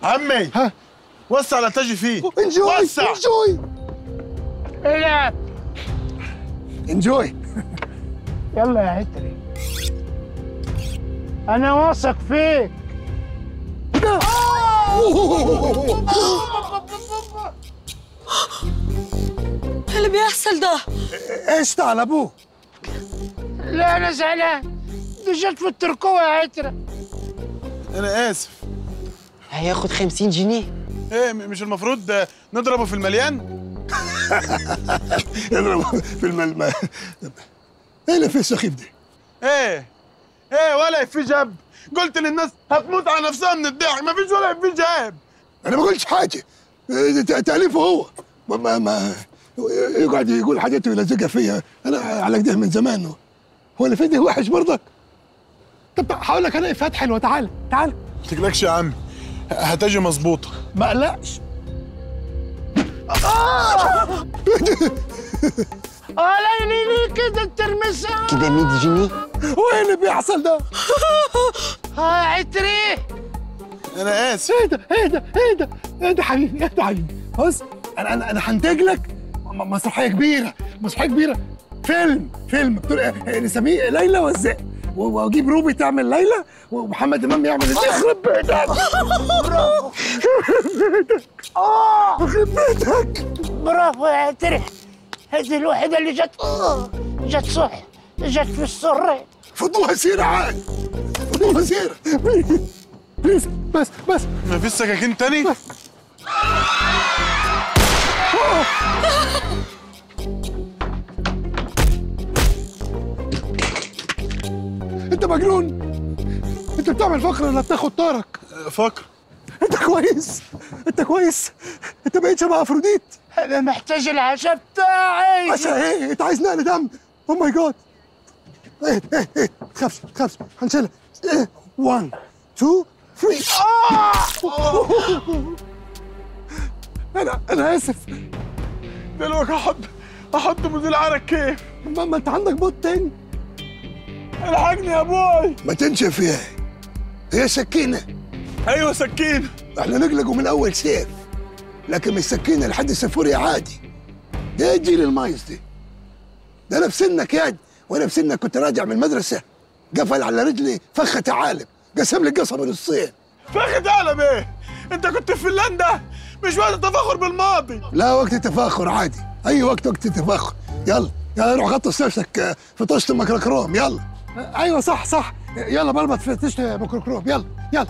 عمي ها وسع لا تجي فيه انجوي وسع انجوي العب انجوي يلا يا عتري انا واثق فيك إيه اللي بيحصل ده ايش تعال ابوه لا انا زعلان دي جت في التركوه يا عترة انا اسف هياخد 50 جنيه ايه م- مش المفروض آه، نضربه في المليان اضرب في الملم ايه اللي في السخيف دي ايه ايه ولا في جاب قلت للناس هتموت على نفسها من الضحك ما فيش ولا في جاب انا ما قلتش حاجه إيه، ت- تاليفه هو ما ما, ما يقعد يقول حاجات ويلزقها فيها انا على كده من زمان هو اللي في ده وحش برضك طب هقول لك انا افات حلوه تعال تعال ما تقلقش يا عم هتجي مظبوطه ما اقلقش اه ليلي ليه كده ترمسها كده 100 جنيه هو ايه اللي بيحصل ده؟ اه عتري انا اسف ايه ده ايه ده ايه ده ايه ده حبيبي ايه ده حبيبي بص انا انا انا هنتج لك م- مسرحيه كبيره مسرحيه كبيره فيلم فيلم بتقول إيه، نسميه ليلى والذئب و- واجيب روبي تعمل ليلى ومحمد امام يعمل الذئب يخرب بيتك يخرب بيتك برافو يا عتري هذه الوحيدة اللي جت آه، جت صح جت في السر فضوها سيره عاد فضوها سيره بليز بس بس ما فيش سكاكين تاني انت مجنون انت بتعمل فقره ولا بتاخد طارك آه، فكر انت كويس انت كويس انت بقيت شبه افروديت انا محتاج العشاء بتاعي عشان ايه انت عايز نقل دم او ماي جاد ايه ايه ايه تخافش تخافش هنشيلها ايه 1 2 3 انا انا اسف دلوقتي احط احط مدير عرق كيف ما, ما انت عندك بوت تاني الحقني يا ابوي ما تنشف فيها هي سكينه ايوه سكين احنا نقلقوا من اول سيف لكن مش سكينه لحد السفوري عادي ده إيه جيل المايز دي ده انا في سنك ياد وانا في سنك كنت راجع من المدرسه قفل على رجلي فخه عالم قسم لي قصبه نصين فاخد قلم ايه انت كنت في فنلندا مش وقت التفاخر بالماضي لا وقت التفاخر عادي اي وقت وقت التفاخر يلا يلا روح غطس نفسك آه، في طشت الميكروكروم يلا ايوه صح صح يلا بلبط في طشت الميكروكروم يلا يلا